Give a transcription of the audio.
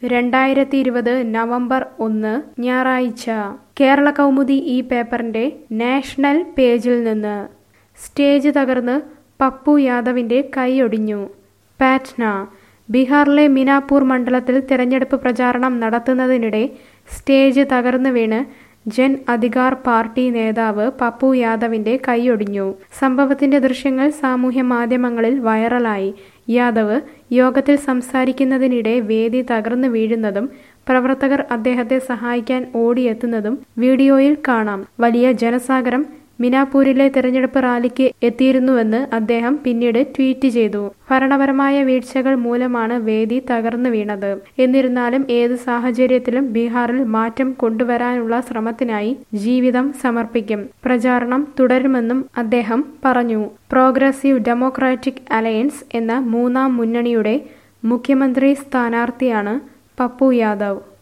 രണ്ടായിരത്തി ഇരുപത് നവംബർ ഒന്ന് ഞായറാഴ്ച കേരള കൗമുദി ഈ പേപ്പറിന്റെ നാഷണൽ പേജിൽ നിന്ന് സ്റ്റേജ് തകർന്ന് പപ്പു യാദവിന്റെ കൈയൊടിഞ്ഞു പാറ്റ്ന ബീഹാറിലെ മിനാപൂർ മണ്ഡലത്തിൽ തെരഞ്ഞെടുപ്പ് പ്രചാരണം നടത്തുന്നതിനിടെ സ്റ്റേജ് തകർന്നു വീണ് ജൻ അധികാർ പാർട്ടി നേതാവ് പപ്പു യാദവിന്റെ കൈയൊടിഞ്ഞു സംഭവത്തിന്റെ ദൃശ്യങ്ങൾ സാമൂഹ്യ മാധ്യമങ്ങളിൽ വൈറലായി യാദവ് യോഗത്തിൽ സംസാരിക്കുന്നതിനിടെ വേദി തകർന്നു വീഴുന്നതും പ്രവർത്തകർ അദ്ദേഹത്തെ സഹായിക്കാൻ ഓടിയെത്തുന്നതും വീഡിയോയിൽ കാണാം വലിയ ജനസാഗരം മിനാപൂരിലെ തെരഞ്ഞെടുപ്പ് റാലിക്ക് എത്തിയിരുന്നുവെന്ന് അദ്ദേഹം പിന്നീട് ട്വീറ്റ് ചെയ്തു ഭരണപരമായ വീഴ്ചകൾ മൂലമാണ് വേദി തകർന്നു വീണത് എന്നിരുന്നാലും ഏത് സാഹചര്യത്തിലും ബീഹാറിൽ മാറ്റം കൊണ്ടുവരാനുള്ള ശ്രമത്തിനായി ജീവിതം സമർപ്പിക്കും പ്രചാരണം തുടരുമെന്നും അദ്ദേഹം പറഞ്ഞു പ്രോഗ്രസീവ് ഡെമോക്രാറ്റിക് അലയൻസ് എന്ന മൂന്നാം മുന്നണിയുടെ മുഖ്യമന്ത്രി സ്ഥാനാർത്ഥിയാണ് പപ്പു യാദവ്